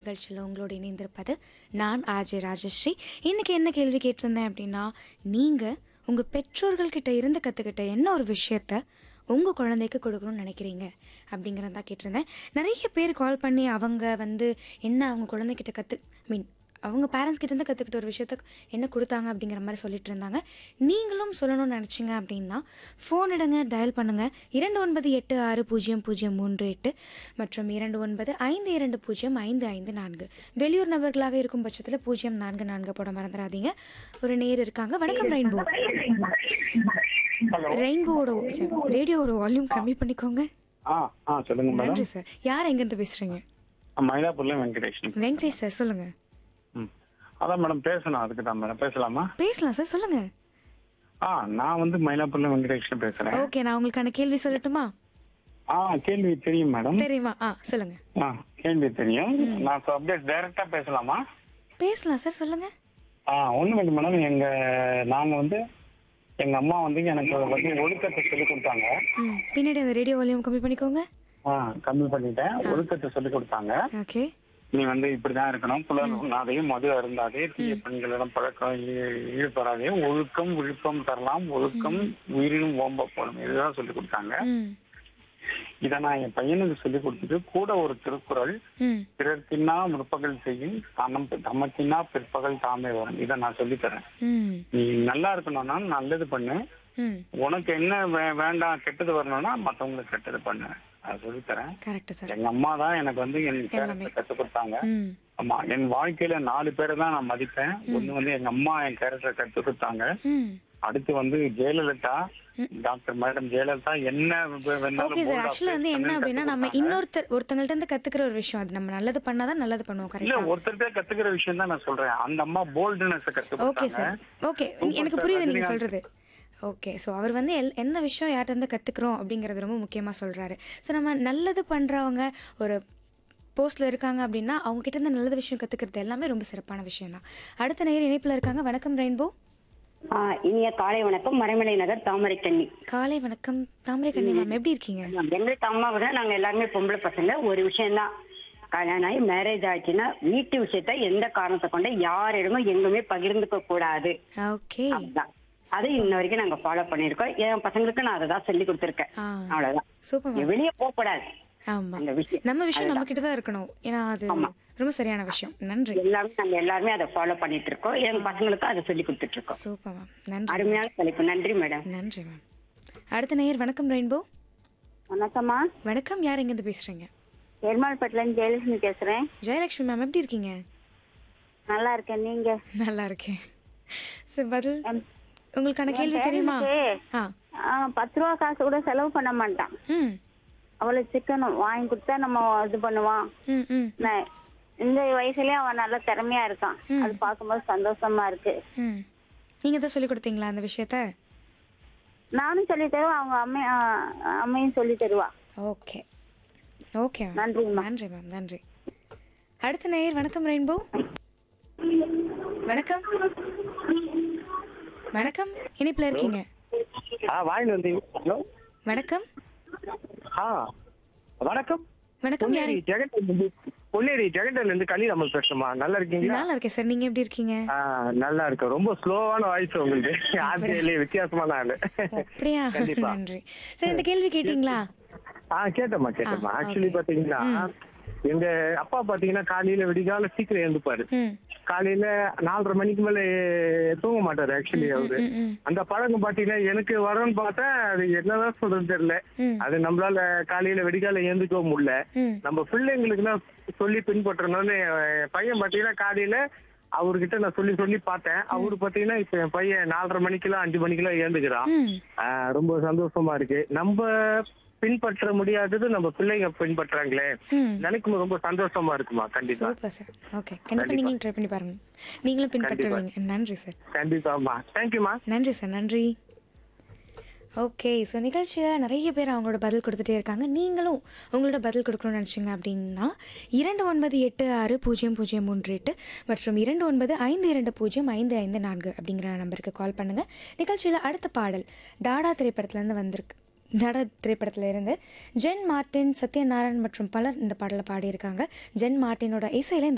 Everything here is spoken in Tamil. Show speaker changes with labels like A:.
A: நிகழ்ச்சியில் உங்களோட இணைந்திருப்பது நான் ஆஜே ராஜஸ்ரீ இன்னைக்கு என்ன கேள்வி கேட்டிருந்தேன் அப்படின்னா நீங்கள் உங்கள் பெற்றோர்கள்கிட்ட இருந்து கற்றுக்கிட்ட என்ன ஒரு விஷயத்த உங்கள் குழந்தைக்கு கொடுக்கணும்னு நினைக்கிறீங்க அப்படிங்கிறத தான் கேட்டிருந்தேன் நிறைய பேர் கால் பண்ணி அவங்க வந்து என்ன அவங்க குழந்தைகிட்ட கற்று மீன் அவங்க பேரண்ட்ஸ் கிட்ட இருந்து கற்றுக்கிட்ட ஒரு விஷயத்த என்ன கொடுத்தாங்க அப்படிங்கிற மாதிரி சொல்லிட்டு இருந்தாங்க நீங்களும் சொல்லணும்னு நினச்சிங்க அப்படின்னா ஃபோன் எடுங்க டயல் பண்ணுங்கள் இரண்டு ஒன்பது எட்டு ஆறு பூஜ்ஜியம் பூஜ்ஜியம் மூன்று எட்டு மற்றும் இரண்டு ஒன்பது ஐந்து இரண்டு பூஜ்ஜியம் ஐந்து ஐந்து நான்கு வெளியூர் நபர்களாக இருக்கும் பட்சத்தில் பூஜ்ஜியம் நான்கு நான்கு போட மறந்துடாதீங்க ஒரு நேர் இருக்காங்க வணக்கம் ரெயின்போ ரெயின்போவோட ரேடியோவோட வால்யூம் கம்மி பண்ணிக்கோங்க
B: ஆ ஆ சொல்லுங்க மேடம்
A: நன்றி சார் யார் எங்கேருந்து பேசுகிறீங்க
B: மயிலாப்பூர்ல வெங்கடேஷன்
A: வெங்கடேஷ் சார் சொல்லுங்கள்
B: ம் அதான் மேடம் பேசணும் அதுக்கு தான் மேடம் பேசலாமா
A: பேசலாம் சார் சொல்லுங்கள்
B: ஆ நான் வந்து மயிலாப்பூர்ல வெங்கடேஷன் பேசுறேன்
A: ஓகே நான் உங்களுக்கான கேள்வி சொல்லட்டுமா
B: ஆ கேள்வி தெரியும் மேடம்
A: தெரியுமா ஆ சொல்லுங்க
B: ஆ கேள்வி தெரியும் நான் அப்படியே டைரக்டா பேசலாமா
A: பேசலாம் சார் சொல்லுங்க
B: ஆ ஒண்ணு இல்லை மேடம் எங்க நாங்க வந்து எங்க அம்மா வந்து எனக்கு வந்து ஒழுக்கத்தை சொல்லி கொடுத்தாங்க
A: ம் பின்னாடி அந்த ரேடியோ வால்யூம் கம்மி பண்ணிக்கோங்க
B: ஆ கம்மி பண்ணிட்டேன் ஒழுக்கத்தை சொல்லி கொடுத்தாங்க
A: ஓகே
B: நீ வந்து இப்படிதான் இருக்கணும் புலர் உண்ணாதையும் மது அருந்தாதே தீய பெண்களிடம் பழக்கம் ஈ- ஈடுபடாதே ஒழுக்கம் விழுப்பம் தரலாம் ஒழுக்கம் உயிரினும் ஓம்ப போடும் இதுதான் சொல்லி கொடுத்தாங்க
A: ம்
B: இதை நான் என் பையனுக்கு சொல்லி கொடுத்துட்டு கூட ஒரு திருக்குறள்
A: ம்
B: பிறர் தின்னா முற்பகல் செய்யும் தனம் தமத்தின்னா பிற்பகல் தாமே வரும் இதை நான் சொல்லித் தரேன்
A: ம்
B: நீ நல்லா இருக்கணும்னா நல்லது பண்ணு
A: ம்
B: உனக்கு என்ன வே- வேண்டாம் கெட்டது வரணும்னா மத்தவங்களுக்கு கெட்டது பண்ணு அதை சொல்லித் தரேன்
A: கரெக்ட் சார்
B: எங்க அம்மா தான் எனக்கு வந்து என்
A: எல்லாமே.
B: பேரத்தை கற்றுக் கொடுத்தாங்க
A: ம்
B: ஆமா என் வாழ்க்கையில நாலு பேரை தான் நான் மதிப்பேன் ஒண்ணு வந்து எங்க அம்மா என் கேரக்டரை கத்து கொடுத்தாங்க
A: ம்
B: அடுத்து வந்து ஜெயலலிதா டாக்டர் மேடம் ஜெயலலிதா என்ன வே- வேணாலும்
A: ஓகே சார்
B: bold ஆ
A: ஆக்சுவலாக வந்து
B: face
A: என்ன
B: பண்ணுன்னு
A: அப்படின்னா
B: கத்துக்
A: நம்ம
B: கொடுத்தாங்க.
A: இன்னொருத்தர் ஒருத்தங்கள்ட்ட இருந்து கத்துக்கிற ஒரு விஷயம் அது நம்ம நல்லது பண்ணாதான் நல்லது பண்ணுவோம்
B: இல்ல
A: கரெக்டா
B: ஒருத்தர்கிட்ட கத்துக்கிற விஷயம் தான் நான் சொல்றேன் அந்த அம்மா போல்டுனஸ் கத்து
A: ஓகே
B: கொடுத்தாங்க
A: சார் ஓகே எனக்கு
B: சார்,
A: புரியுது நீங்க
B: ரஜினிகாந்த்.
A: சொல்றது ஓகே ஸோ அவர் வந்து எல் எந்த விஷயம் யார்கிட்ட இருந்து கற்றுக்குறோம் அப்படிங்கிறது ரொம்ப முக்கியமாக சொல்கிறாரு ஸோ நம்ம நல்லது பண்ணுறவங்க ஒரு போஸ்ட்டில் இருக்காங்க அப்படின்னா அவங்க கிட்ட இருந்து நல்லது விஷயம் கற்றுக்கிறது எல்லாமே ரொம்ப சிறப்பான விஷயம் தான் அடுத்த நேர் இணைப்பில் இருக்காங்க வணக்கம் ரெயின்போ
C: ஆ, இனிய காலை வணக்கம் மறைமலை நகர் தாமரை கண்ணி
A: காலை வணக்கம் தாமரை கண்ணி மேம் எப்படி இருக்கீங்க
C: எங்களுக்கு அம்மா விட நாங்க எல்லாருமே பொம்பளை பசங்க ஒரு விஷயம்தான் கல்யாணம் ஆகி மேரேஜ் ஆச்சுன்னா வீட்டு விஷயத்த எந்த காரணத்தை கொண்டு யாரிடமும் எங்குமே பகிர்ந்துக்க கூடாது
A: ஓகே
C: அதுதான் அது இன்ன வரைக்கும் நாங்க ஃபாலோ பண்ணிருக்கோம் என் பசங்களுக்கு நான் அதை தான் சொல்லி கொடுத்துருக்கேன்
A: ஆ
C: அவ்வளவுதான்
A: சூப்பர் மேம்
C: வெளியே போக கூடாது
A: ஆமாம்
C: அந்த விஷயம்
A: நம்ம விஷயம் நம்ம கிட்ட தான் இருக்கணும் ஏன்னா அது ரொம்ப சரியான விஷயம் நன்றி
C: எல்லாமே நாங்க எல்லாருமே அதை ஃபாலோ பண்ணிட்டு இருக்கோம் என் பசங்களுக்கும் அதை சொல்லி கொடுத்துட்டு இருக்கோம்
A: சூப்பர் மேம் நன்றி
C: அருமையான தலைப்பு நன்றி மேடம்
A: நன்றி மேம் அடுத்த நேயர் வணக்கம் ரெயின்போ
D: வணக்கம்மா
A: வணக்கம் யார் எங்கேருந்து பேசுகிறீங்க
D: பெருமாள்பட்டிலேருந்து ஜெயலட்சுமி பேசுறேன்
A: ஜெயலட்சுமி மேம் எப்படி இருக்கீங்க
D: நல்லா இருக்கேன் நீங்க
A: நல்லா இருக்கேன் சரி பதில் உங்களுக்கான கேள்வி தெரியுமா ஆ
D: ஆ, பத்து ரூபா காசு கூட செலவு பண்ண மாட்டான்
A: ம்
D: அவ்வளவு சிக்கனம் வாங்கி கொடுத்தா நம்ம இது பண்ணுவான்
A: ம் ம்
D: ந- இந்த வயசுலயே அவன் நல்ல திறமையா இருக்கான் அது பார்க்கும்போது சந்தோஷமா இருக்கு
A: ம் நீங்கள் தான் சொல்லி கொடுத்தீங்களா அந்த விஷயத்த
D: நானும் சொல்லி தருவேன் அவங்க அம்மை ஆ, அம்மையும் சொல்லி தருவா
A: ஓகே ஓகே மேம்
D: நன்றிம்மா.
A: நன்றி மேம் நன்றி அடுத்த நேயர் வணக்கம் ரெயின்போ வணக்கம் வணக்கம் இனிப்பில் இருக்கீங்க
E: ஆ வாயில் வந்து ஹலோ
A: வணக்கம்
E: ஆ வணக்கம்
A: வணக்கம் யாரு
E: பொன்னேரி ஜெகன் இருந்து பொன்னேரி ஜெகன்டன்ல இருந்து கலிராமன் பேசுமா நல்லா இருக்கீங்களா
A: நல்லா இருக்கேன் சார் நீங்க எப்படி இருக்கீங்க
E: ஆ நல்லா இருக்கு ரொம்ப ஸ்லோவான வாய்ஸ் உங்களுக்கு ஆர்டிஐல வித்தியாசமான ஆளு
A: அப்படியா
E: கண்டிப்பா
A: நன்றி சார் இந்த கேள்வி கேட்டிங்களா
E: ஆ கேட்டம்மா கேட்டம்மா
A: ஆ,
E: ஆக்சுவலி
A: okay.
E: பாத்தீங்கன்னா எங்க அப்பா பாத்தீங்கன்னா காலையில விடிகால சீக்கிரம் எழுந்துப்பாரு
A: ம்
E: காலையில நாலரை மணிக்கு மேல தூங்க மாட்டாரு ஆக்சுவலி அவரு
A: ம், ம்
E: அந்த பழக்கம் பாத்தீங்கன்னா எனக்கு வரும்னு பார்த்தா அது என்னதான் சொல்றது தெரியல
A: ம்.
E: அது நம்மளால காலையில வெடிகால எழுந்துக்க முடியல
A: ம்
E: நம்ம பிள்ளைங்களுக்குலாம் சொல்லி பின்பற்றணும்னு என் பையன் பாத்தீங்கன்னா காலையில அவர்கிட்ட நான் சொல்லி சொல்லி பார்த்தேன் அவரு பாத்தீங்கன்னா இப்ப என் பையன் நாலரை மணிக்கெல்லாம் அஞ்சு மணிக்கெல்லாம் எழுந்துக்கிறான்
A: ம்
E: ஆஹ் ரொம்ப சந்தோஷமா இருக்கு நம்ம பின்பற்ற முடியாதது நம்ம பிள்ளைங்க பின்பற்றாங்களே
A: ம்
E: நினைக்கும் போது ரொம்ப சந்தோஷமா இருக்குமா கண்டிப்பா
A: சூப்பர் சார் ஓகே கண்டிப்பா நீங்களும் ட்ரை பண்ணி பாருங்க நீங்களும் பின்பற்றுவீங்க நன்றி சார்
E: கண்டிப்பாமா தேங்க்யூமா
A: நன்றி சார் நன்றி ஓகே ஸோ நிகழ்ச்சியில் நிறைய பேர் அவங்களோட பதில் கொடுத்துட்டே இருக்காங்க நீங்களும் உங்களோட பதில் கொடுக்கணும்னு நினச்சிங்க அப்படின்னா இரண்டு ஒன்பது எட்டு ஆறு பூஜ்ஜியம் பூஜ்ஜியம் மூன்று எட்டு மற்றும் இரண்டு ஒன்பது ஐந்து இரண்டு பூஜ்ஜியம் ஐந்து ஐந்து நான்கு அப்படிங்கிற நம்பருக்கு கால் பண்ணுங்கள் நிகழ்ச்சியில் அடுத்த பாடல் டாடா திரைப்படத்துலேருந்து வந்திருக்கு டாடா திரைப்படத்தில் இருந்து ஜென் மார்ட்டின் சத்யநாராயண் மற்றும் பலர் இந்த பாடலை பாடியிருக்காங்க ஜென் மார்ட்டினோட இசையில் இந்த